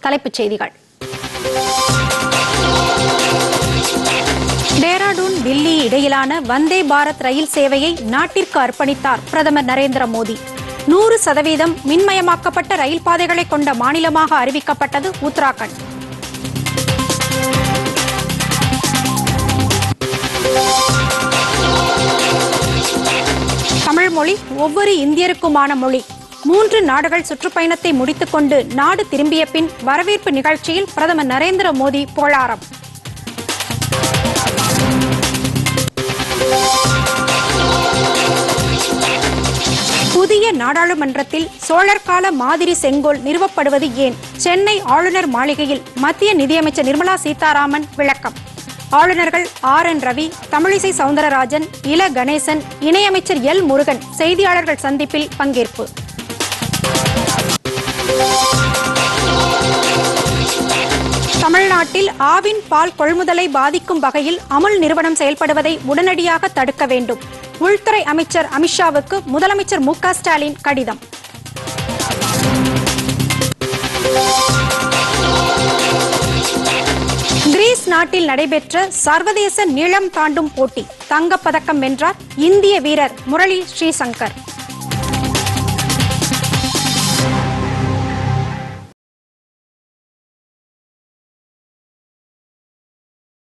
தலைப்புச் செய்திகள் டேராடூன் தில்லி இடையிலான வந்தே பாரத் ரயில் சேவையை நாட்டிற்கு அர்ப்பணித்தார் பிரதமர் நரேந்திர மோடி நூறு சதவீதம் மின்மயமாக்கப்பட்ட ரயில் பாதைகளை கொண்ட மாநிலமாக அறிவிக்கப்பட்டது உத்தராகண்ட் தமிழ் மொழி ஒவ்வொரு இந்தியருக்குமான மொழி மூன்று நாடுகள் சுற்றுப்பயணத்தை முடித்துக்கொண்டு நாடு திரும்பிய பின் வரவேற்பு நிகழ்ச்சியில் பிரதமர் நரேந்திர மோடி புகழாரம் புதிய நாடாளுமன்றத்தில் சோழர் கால மாதிரி செங்கோல் நிறுவப்படுவது ஏன் சென்னை ஆளுநர் மாளிகையில் மத்திய நிதியமைச்சர் நிர்மலா சீதாராமன் விளக்கம் ஆளுநர்கள் ஆர் என் ரவி தமிழிசை சவுந்தரராஜன் இல கணேசன் இணையமைச்சர் எல் முருகன் செய்தியாளர்கள் சந்திப்பில் பங்கேற்பு தமிழ்நாட்டில் ஆவின் பால் கொள்முதலை பாதிக்கும் வகையில் அமுல் நிறுவனம் செயல்படுவதை உடனடியாக தடுக்க வேண்டும் உள்துறை அமைச்சர் அமித்ஷாவுக்கு முதலமைச்சர் மு க ஸ்டாலின் கடிதம் கிரீஸ் நாட்டில் நடைபெற்ற சர்வதேச நீளம் தாண்டும் போட்டி தங்கப்பதக்கம் வென்றார் இந்திய வீரர் முரளி ஸ்ரீசங்கர்